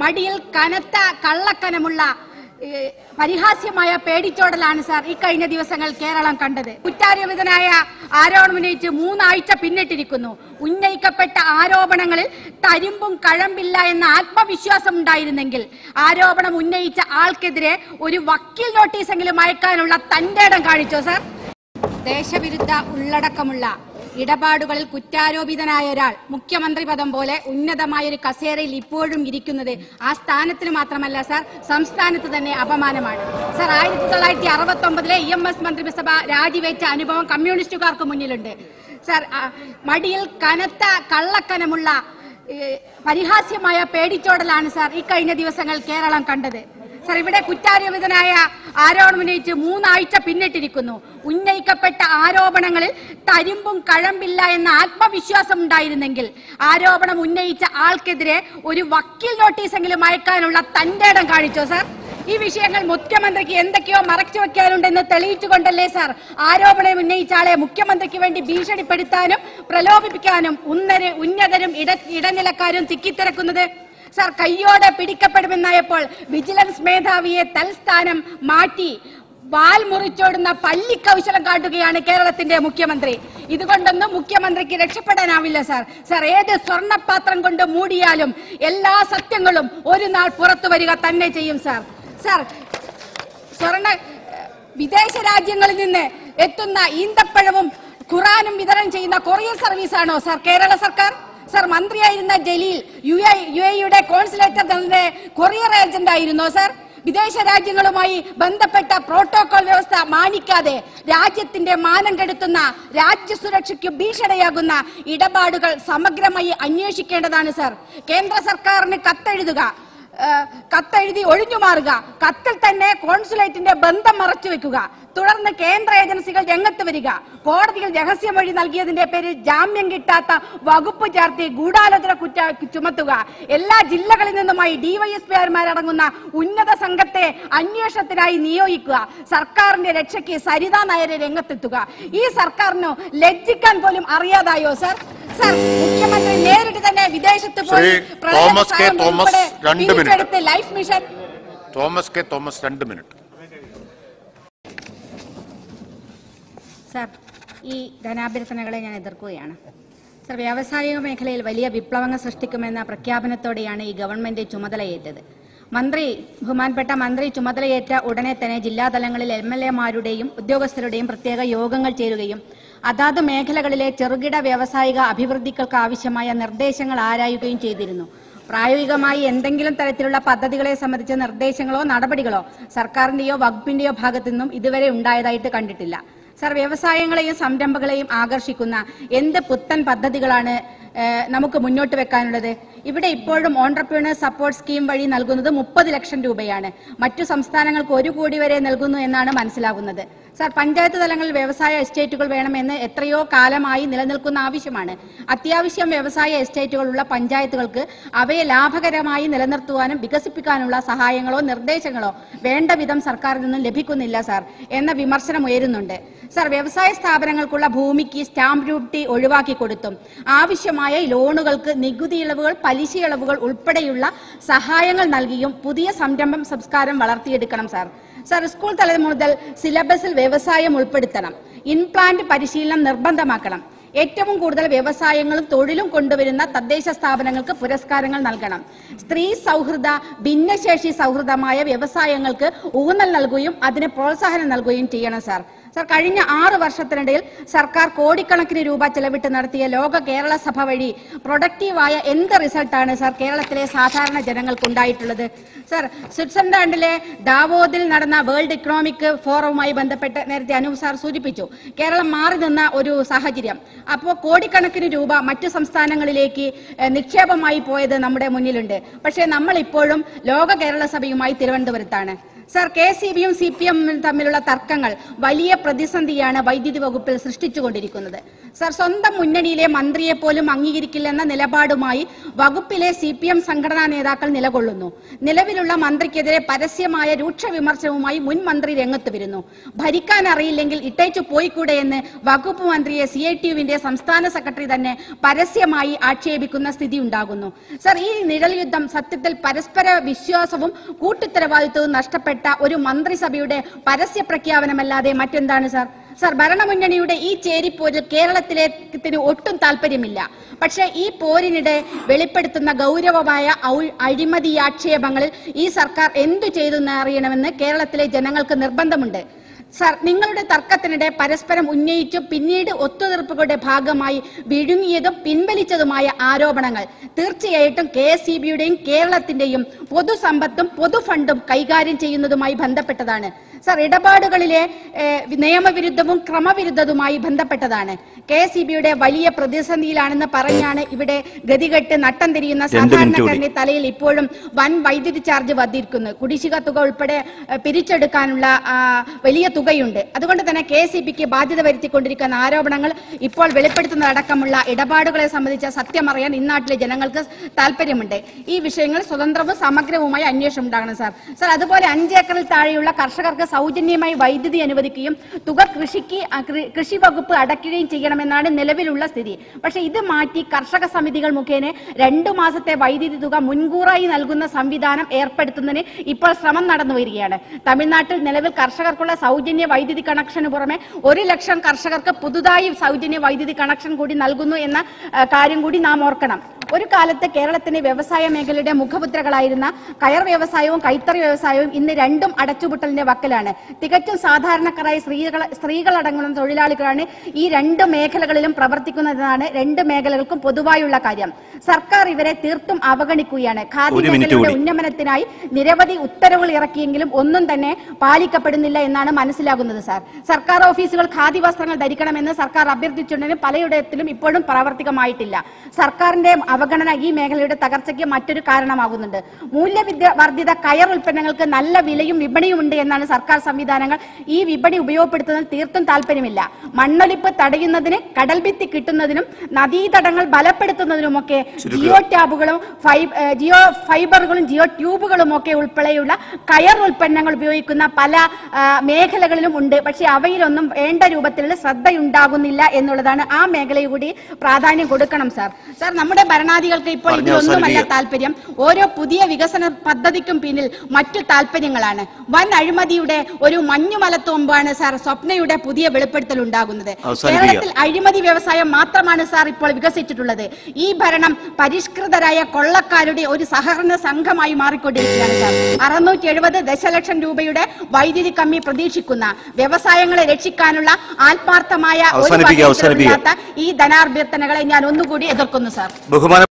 മടിയിൽ കനത്ത കള്ളക്കനമുള്ള ഏഹ്, പരിഹാസ്യമായ പേടിച്ചോടലാണ് സാർ ഇക്കഴിഞ്ഞ ദിവസങ്ങൾ കേരളം കണ്ടത് കുറ്റാരോപിതനായ ആരോപണം ഉന്നയിച്ച് മൂന്നാഴ്ച പിന്നിട്ടിരിക്കുന്നു ഉന്നയിക്കപ്പെട്ട ആരോപണങ്ങളിൽ തരിമ്പും കഴമ്പില്ല എന്ന ആത്മവിശ്വാസം ഉണ്ടായിരുന്നെങ്കിൽ ആരോപണം ഉന്നയിച്ച ആൾക്കെതിരെ ഒരു വക്കീൽ നോട്ടീസെങ്കിലും അയക്കാനുള്ള തന്റെ ഇടം കാണിച്ചോ സാർ ദേശവിരുദ്ധ ഉള്ളടക്കമുള്ള ഇടപാടുകളിൽ കുറ്റാരോപിതനായ ഒരാൾ മുഖ്യമന്ത്രി പദം പോലെ ഉന്നതമായ ഒരു കസേരയിൽ ഇപ്പോഴും ഇരിക്കുന്നത് ആ സ്ഥാനത്തിന് മാത്രമല്ല സാർ സംസ്ഥാനത്ത് തന്നെ അപമാനമാണ് സാർ ആയിരത്തി തൊള്ളായിരത്തി അറുപത്തി ഒമ്പതിലെ ഇ എം എസ് മന്ത്രിസഭ രാജിവെച്ച അനുഭവം കമ്മ്യൂണിസ്റ്റുകാർക്ക് മുന്നിലുണ്ട് സാർ ആ, മടിയിൽ കനത്ത കള്ളക്കനമുള്ള ഏഹ്, പരിഹാസ്യമായ പേടിച്ചോടലാണ് സാർ ഇക്കഴിഞ്ഞ ദിവസങ്ങൾ കേരളം കണ്ടത് സാർ ഇവിടെ കുറ്റാരോപിതനായ ആരോപണം ഉന്നയിച്ച് മൂന്നാഴ്ച പിന്നിട്ടിരിക്കുന്നു ഉന്നയിക്കപ്പെട്ട ആരോപണങ്ങളിൽ തരിമ്പും കഴമ്പില്ല എന്ന ആത്മവിശ്വാസം ഉണ്ടായിരുന്നെങ്കിൽ ആരോപണം ഉന്നയിച്ച ആൾക്കെതിരെ ഒരു വക്കീൽ നോട്ടീസെങ്കിലും അയക്കാനുള്ള തന്റെ ഇടം കാണിച്ചോ സാർ ഈ വിഷയങ്ങൾ മുഖ്യമന്ത്രിക്ക് എന്തൊക്കെയോ മറച്ചു വെക്കാനുണ്ടെന്ന് തെളിയിച്ചുകൊണ്ടല്ലേ സാർ ആരോപണം ഉന്നയിച്ച ആളെ മുഖ്യമന്ത്രിക്ക് വേണ്ടി ഭീഷണിപ്പെടുത്താനും പ്രലോഭിപ്പിക്കാനും ഉന്നര ഉന്നതരും ഇട ഇടനിലക്കാരും തിക്കിത്തിരക്കുന്നത് സാർ കയ്യോടെ പിടിക്കപ്പെടുമെന്നായപ്പോൾ വിജിലൻസ് മേധാവിയെ തൽസ്ഥാനം മാറ്റി വാൽ മുറിച്ചോടുന്ന പള്ളിക്കൗശലം കാട്ടുകയാണ് കേരളത്തിന്റെ മുഖ്യമന്ത്രി ഇതുകൊണ്ടൊന്നും മുഖ്യമന്ത്രിക്ക് രക്ഷപ്പെടാനാവില്ല സാർ സാർ ഏത് സ്വർണ്ണപാത്രം കൊണ്ട് മൂടിയാലും എല്ലാ സത്യങ്ങളും ഒരു നാൾ പുറത്തു വരിക തന്നെ ചെയ്യും സാർ സാർ സ്വർണ്ണ വിദേശ രാജ്യങ്ങളിൽ നിന്ന് എത്തുന്ന ഈന്തപ്പഴവും ഖുറാനും വിതരണം ചെയ്യുന്ന കൊറിയർ സർവീസാണോ സാർ കേരള സർക്കാർ സാർ മന്ത്രിയായിരുന്ന ജലീൽ യു എ യു എയുടെ കോൺസുലേറ്റർ ജനറലിന്റെ കൊറിയർ ഏജന്റ് ആയിരുന്നോ സാർ വിദേശ രാജ്യങ്ങളുമായി ബന്ധപ്പെട്ട പ്രോട്ടോകോൾ വ്യവസ്ഥ മാനിക്കാതെ രാജ്യത്തിന്റെ മാനം കെടുത്തുന്ന രാജ്യസുരക്ഷയ്ക്ക് ഭീഷണിയാകുന്ന ഇടപാടുകൾ സമഗ്രമായി അന്വേഷിക്കേണ്ടതാണ് സാർ കേന്ദ്ര സർക്കാരിന് കത്തെഴുതുക ഏഹ് കത്തെഴുതി ഒഴിഞ്ഞു മാറുക കത്തിൽ തന്നെ കോൺസുലേറ്റിന്റെ ബന്ധം മറച്ചു വെക്കുക തുടർന്ന് കേന്ദ്ര ഏജൻസികൾ രംഗത്ത് വരിക കോടതിയിൽ രഹസ്യമൊഴി നൽകിയതിന്റെ പേരിൽ ജാമ്യം കിട്ടാത്ത വകുപ്പ് ചേർത്ത് ഗൂഢാലോചന കുറ്റ ചുമത്തുക എല്ലാ ജില്ലകളിൽ നിന്നുമായി ഡിവൈഎസ്പിമാരടങ്ങുന്ന ഉന്നത സംഘത്തെ അന്വേഷണത്തിനായി നിയോഗിക്കുക സർക്കാരിന്റെ രക്ഷയ്ക്ക് സരിതാ നായരെ രംഗത്തെത്തുക ഈ സർക്കാരിനു ലജ്ജിക്കാൻ പോലും അറിയാതായോ സർ സർ മുഖ്യമന്ത്രി നേരിട്ട് തന്നെ വിദേശത്ത് പോയി ശ്രീ പ്രളയ തോമസ് കെ സഹായം തോമസ് ഉൾപ്പെടെ രണ്ട് മിനിറ്റ്. പിരിച്ചെടുത്ത് life mission Thomas K Thomas രണ്ട് മിനിറ്റ് സർ ഈ ധനാഭ്യർത്ഥനകളെ ഞാൻ എതിർക്കുകയാണ് സർ വ്യാവസായിക മേഖലയിൽ വലിയ വിപ്ലവങ്ങൾ സൃഷ്ടിക്കുമെന്ന പ്രഖ്യാപനത്തോടെയാണ് ഈ ഗവൺമെന്റ് ചുമതലയേറ്റത് മന്ത്രി ബഹുമാനപ്പെട്ട മന്ത്രി ചുമതലയേറ്റ ഉടനെ തന്നെ ജില്ലാതലങ്ങളിൽ എം എൽ എമാരുടെയും ഉദ്യോഗസ്ഥരുടെയും പ്രത്യേക യോഗങ്ങൾ ചേരുകയും അതാത് മേഖലകളിലെ ചെറുകിട വ്യാവസായിക അഭിവൃദ്ധികൾക്ക് ആവശ്യമായ നിർദ്ദേശങ്ങൾ ആരായുകയും ചെയ്തിരുന്നു പ്രായോഗികമായി എന്തെങ്കിലും തരത്തിലുള്ള പദ്ധതികളെ സംബന്ധിച്ച നിർദ്ദേശങ്ങളോ നടപടികളോ സർക്കാരിന്റെയോ വകുപ്പിന്റെയോ ഭാഗത്തു നിന്നും ഇതുവരെ ഉണ്ടായതായിട്ട് കണ്ടിട്ടില്ല സർ വ്യവസായങ്ങളെയും സംരംഭങ്ങളെയും ആകർഷിക്കുന്ന എന്ത് പുത്തൻ പദ്ധതികളാണ് ഏഹ്, നമുക്ക് മുന്നോട്ട് വെക്കാനുള്ളത് ഇവിടെ ഇപ്പോഴും ഓൺടർപ്രീണർ സപ്പോർട്ട് സ്കീം വഴി നൽകുന്നത് മുപ്പത് ലക്ഷം രൂപയാണ് മറ്റു സംസ്ഥാനങ്ങൾക്ക് ഒരു കോടി വരെ നൽകുന്നു എന്നാണ് മനസ്സിലാകുന്നത് സർ പഞ്ചായത്ത് തലങ്ങളിൽ വ്യവസായ എസ്റ്റേറ്റുകൾ വേണമെന്ന് എത്രയോ കാലമായി നിലനിൽക്കുന്ന ആവശ്യമാണ് അത്യാവശ്യം വ്യവസായ എസ്റ്റേറ്റുകളുള്ള പഞ്ചായത്തുകൾക്ക് അവയെ ലാഭകരമായി നിലനിർത്തുവാനും വികസിപ്പിക്കാനുള്ള സഹായങ്ങളോ നിർദ്ദേശങ്ങളോ വേണ്ട വിധം സർക്കാരിൽ നിന്നും ലഭിക്കുന്നില്ല സാർ എന്ന വിമർശനം ഉയരുന്നുണ്ട് സാർ വ്യവസായ സ്ഥാപനങ്ങൾക്കുള്ള ഭൂമിക്ക് സ്റ്റാമ്പ് ഡ്യൂട്ടി ഒഴിവാക്കി കൊടുത്തും ആവശ്യമായ ലോണുകൾക്ക് നികുതി ഇളവുകൾ പലിശ ഇളവുകൾ ഉൾപ്പെടെയുള്ള സഹായങ്ങൾ നൽകിയും പുതിയ സംരംഭം സംസ്കാരം വളർത്തിയെടുക്കണം സാർ സാർ സ്കൂൾ തലം മുതൽ സിലബസിൽ വ്യവസായം ഉൾപ്പെടുത്തണം ഇൻപ്ലാന്റ് പരിശീലനം നിർബന്ധമാക്കണം ഏറ്റവും കൂടുതൽ വ്യവസായങ്ങളും തൊഴിലും കൊണ്ടുവരുന്ന തദ്ദേശ സ്ഥാപനങ്ങൾക്ക് പുരസ്കാരങ്ങൾ നൽകണം സ്ത്രീ സൗഹൃദ ഭിന്നശേഷി സൗഹൃദമായ വ്യവസായങ്ങൾക്ക് ഊന്നൽ നൽകുകയും അതിന് പ്രോത്സാഹനം നൽകുകയും ചെയ്യണം സാർ സാർ കഴിഞ്ഞ ആറ് വർഷത്തിനിടയിൽ സർക്കാർ കോടിക്കണക്കിന് രൂപ ചെലവിട്ട് നടത്തിയ ലോക കേരള സഭ വഴി പ്രൊഡക്റ്റീവായ എന്ത് റിസൾട്ടാണ് സാർ കേരളത്തിലെ സാധാരണ ജനങ്ങൾക്ക് ഉണ്ടായിട്ടുള്ളത് സാർ സ്വിറ്റ്സർലാൻഡിലെ ദാവോദിൽ നടന്ന വേൾഡ് ഇക്കണോമിക് ഫോറവുമായി ബന്ധപ്പെട്ട് നേരത്തെ അനൂപ് സാർ സൂചിപ്പിച്ചു കേരളം മാറി നിന്ന ഒരു സാഹചര്യം അപ്പോൾ കോടിക്കണക്കിന് രൂപ മറ്റു സംസ്ഥാനങ്ങളിലേക്ക് ഏഹ്, നിക്ഷേപമായി പോയത് നമ്മുടെ മുന്നിലുണ്ട് പക്ഷേ നമ്മൾ ഇപ്പോഴും ലോക കേരള സഭയുമായി തിരുവനന്തപുരത്താണ് സർ കെ സി ബിയും സി പി എമ്മും തമ്മിലുള്ള തർക്കങ്ങൾ വലിയ പ്രതിസന്ധിയാണ് വൈദ്യുതി വകുപ്പിൽ സൃഷ്ടിച്ചുകൊണ്ടിരിക്കുന്നത് സർ സ്വന്തം മുന്നണിയിലെ മന്ത്രിയെ പോലും അംഗീകരിക്കില്ലെന്ന നിലപാടുമായി വകുപ്പിലെ സി പി എം സംഘടനാ നേതാക്കൾ നിലകൊള്ളുന്നു നിലവിലുള്ള മന്ത്രിക്കെതിരെ പരസ്യമായ രൂക്ഷ വിമർശനവുമായി മുൻ മന്ത്രി രംഗത്ത് വരുന്നു ഭരിക്കാൻ അറിയില്ലെങ്കിൽ ഇട്ടേച്ചു പോയിക്കൂടെ എന്ന് വകുപ്പ് മന്ത്രിയെ സി ഐ ടി യുവിന്റെ സംസ്ഥാന സെക്രട്ടറി തന്നെ പരസ്യമായി ആക്ഷേപിക്കുന്ന സ്ഥിതി ഉണ്ടാകുന്നു സർ ഈ നിഴൽ യുദ്ധം സത്യത്തിൽ പരസ്പര വിശ്വാസവും കൂട്ടുത്തരവാദിത്വവും നഷ്ടപ്പെട്ട ഒരു മന്ത്രിസഭയുടെ പരസ്യ പ്രഖ്യാപനമല്ലാതെ മറ്റെന്താണ് സർ സർ ഭരണമുന്നണിയുടെ ഈ ചേരിപ്പോരിൽ കേരളത്തിലേക്ക് ഒട്ടും താല്പര്യമില്ല പക്ഷേ ഈ പോരിനിടെ വെളിപ്പെടുത്തുന്ന ഗൗരവമായ ഔ- അഴിമതിയാക്ഷേപങ്ങളിൽ ഈ സർക്കാർ എന്തു ചെയ്തു എന്നറിയണമെന്ന് കേരളത്തിലെ ജനങ്ങൾക്ക് നിർബന്ധമുണ്ട് സർ നിങ്ങളുടെ തർക്കത്തിനിടെ പരസ്പരം ഉന്നയിച്ചും പിന്നീട് ഒത്തുതീർപ്പുകളുടെ ഭാഗമായി വിഴുങ്ങിയതും പിൻവലിച്ചതുമായ ആരോപണങ്ങൾ തീർച്ചയായിട്ടും കെ എസ് സി ബിയുടെയും കേരളത്തിന്റെയും പൊതുസമ്പത്തും പൊതുഫണ്ടും കൈകാര്യം ചെയ്യുന്നതുമായി ബന്ധപ്പെട്ടതാണ് സർ ഇടപാടുകളിലെ ഏഹ്, നിയമവിരുദ്ധവും ക്രമവിരുദ്ധവുമായി ബന്ധപ്പെട്ടതാണ് കെ എസ് സി ബിയുടെ വലിയ പ്രതിസന്ധിയിലാണെന്ന് പറഞ്ഞാണ് ഇവിടെ ഗതികെട്ട് നട്ടം തിരിയുന്ന രണ്ട് മിനിറ്റ് കൂടി. സാധാരണക്കാരന്റെ തലയിൽ ഇപ്പോഴും വൻ വൈദ്യുതി ചാർജ് വർദ്ധിക്കുന്നു കുടിശ്ശിക തുക ഉൾപ്പെടെ ഏഹ്, പിരിച്ചെടുക്കാനുള്ള ആ, വലിയ തുകയുണ്ട് അതുകൊണ്ട് തന്നെ കെ സി ബിക്ക് ബാധ്യത വരുത്തിക്കൊണ്ടിരിക്കുന്ന ആരോപണങ്ങൾ ഇപ്പോൾ വെളിപ്പെടുത്തുന്നതടക്കമുള്ള ഇടപാടുകളെ സംബന്ധിച്ച സത്യമറിയാൻ ഇന്നാട്ടിലെ ജനങ്ങൾക്ക് താല്പര്യമുണ്ട് ഈ വിഷയങ്ങൾ സ്വതന്ത്രവും സമഗ്രവുമായ അന്വേഷണം ഉണ്ടാകണം സാർ സാർ അതുപോലെ അഞ്ചേക്കറിൽ താഴെയുള്ള കർഷകർക്ക് സൗജന്യമായി വൈദ്യുതി അനുവദിക്കുകയും തുക കൃഷിക്ക് ആ, കൃ- കൃഷി വകുപ്പ് അടയ്ക്കുകയും ചെയ്യണമെന്നാണ് നിലവിലുള്ള സ്ഥിതി പക്ഷെ ഇത് മാറ്റി കർഷക സമിതികൾ മുഖേന രണ്ടു മാസത്തെ വൈദ്യുതി തുക മുൻകൂറായി നൽകുന്ന സംവിധാനം ഏർപ്പെടുത്തുന്നതിന് ഇപ്പോൾ ശ്രമം നടന്നു വരികയാണ് തമിഴ്നാട്ടിൽ നിലവിൽ കർഷകർക്കുള്ള സൗജന്യ വൈദ്യുതി കണക്ഷന് പുറമെ ഒരു ലക്ഷം കർഷകർക്ക് പുതുതായി സൗജന്യ വൈദ്യുതി കണക്ഷൻ കൂടി നൽകുന്നു എന്ന ആ, കാര്യം കൂടി നാം ഓർക്കണം ഒരു കാലത്ത് കേരളത്തിന്റെ വ്യവസായ മേഖലയുടെ മുഖമുദ്രകളായിരുന്ന കയർ വ്യവസായവും കൈത്തറി വ്യവസായവും ഇന്ന് രണ്ടും അടച്ചുപൂട്ടലിന്റെ വക്കലാണ് തികച്ചും സാധാരണക്കാരായ സ്ത്രീകൾ സ്ത്രീകളടങ്ങുന്ന തൊഴിലാളികളാണ് ഈ രണ്ട് മേഖലകളിലും പ്രവർത്തിക്കുന്നതെന്നാണ് രണ്ട് മേഖലകൾക്കും പൊതുവായുള്ള കാര്യം സർക്കാർ ഇവരെ തീർത്തും അവഗണിക്കുകയാണ് ഖാദി ഒരു മിനിറ്റ് മേഖലയുടെ കൂടി. ഉന്നമനത്തിനായി നിരവധി ഉത്തരവുകൾ ഇറക്കിയെങ്കിലും ഒന്നും തന്നെ പാലിക്കപ്പെടുന്നില്ല എന്നാണ് മനസ്സിലാകുന്നത് സാർ സർക്കാർ ഓഫീസുകൾ ഖാദി വസ്ത്രങ്ങൾ ധരിക്കണമെന്ന് സർക്കാർ അഭ്യർത്ഥിച്ചിട്ടുണ്ടെങ്കിലും പലയിടത്തിലും ഇപ്പോഴും പ്രാവർത്തികമായിട്ടില്ല സർക്കാരിന്റെ അവഗണന ഈ മേഖലയുടെ തകർച്ചയ്ക്ക് മറ്റൊരു കാരണമാകുന്നുണ്ട് മൂല്യവിദ്യ വർദ്ധിത കയർ ഉൽപ്പന്നങ്ങൾക്ക് നല്ല വിലയും വിപണിയും ഉണ്ട് എന്നാണ് സർക്കാർ സംവിധാനങ്ങൾ ഈ വിപണി ഉപയോഗപ്പെടുത്തുന്നതിൽ തീർത്തും താല്പര്യമില്ല മണ്ണൊലിപ്പ് തടയുന്നതിന് കടൽഭിത്തി കിട്ടുന്നതിനും നദീതടങ്ങൾ ബലപ്പെടുത്തുന്നതിനുമൊക്കെ ജിയോ ടാബുകളും ഫൈ- ഏഹ് ജിയോ ഫൈബറുകളും ജിയോ ട്യൂബുകളും ഒക്കെ ഉൾപ്പെടെയുള്ള കയർ ഉൽപ്പന്നങ്ങൾ ഉപയോഗിക്കുന്ന പല ആ, മേഖലകളിലും ഉണ്ട് പക്ഷെ അവയിലൊന്നും വേണ്ട രൂപത്തിലുള്ള ശ്രദ്ധയുണ്ടാകുന്നില്ല എന്നുള്ളതാണ് ആ മേഖലയിൽ കൂടി പ്രാധാന്യം കൊടുക്കണം സാർ സാർ നമ്മുടെ ഭരണാധികൾക്ക് ഇപ്പോൾ പറഞ്ഞ് ഇതിലൊന്നുമല്ല അവസാനിപ്പിക്കുക. താല്പര്യം ഓരോ പുതിയ വികസന പദ്ധതിക്കും പിന്നിൽ മറ്റു താല്പര്യങ്ങളാണ് വൻ അഴിമതിയുടെ ഒരു മഞ്ഞുമലത്തുമ്പാണ് സാർ സ്വപ്നയുടെ പുതിയ വെളിപ്പെടുത്തൽ ഉണ്ടാകുന്നത് അവസാനിപ്പിക്കുക. കേരളത്തിൽ അഴിമതി വ്യവസായം മാത്രമാണ് സാർ ഇപ്പോൾ വികസിച്ചിട്ടുള്ളത് ഈ ഭരണം പരിഷ്കൃതരായ കൊള്ളക്കാരുടെ ഒരു സഹകരണ സംഘമായി മാറിക്കൊണ്ടിരിക്കുകയാണ് സാർ അറുന്നൂറ്റി എഴുപത് ദശലക്ഷം രൂപയുടെ വൈദ്യുതി കമ്മി പ്രതീക്ഷിക്കുന്ന വ്യവസായങ്ങളെ രക്ഷിക്കാനുള്ള ആത്മാർത്ഥമായ ഒരു അവസാനിപ്പിക്കുക, വകതിരിവില്ലാത്ത അവസാനിപ്പിക്കുക. ഈ ധനാഭ്യർത്ഥനകളെ ഞാൻ ഒന്നുകൂടി എതിർക്കുന്നു സാർ ബഹുമാന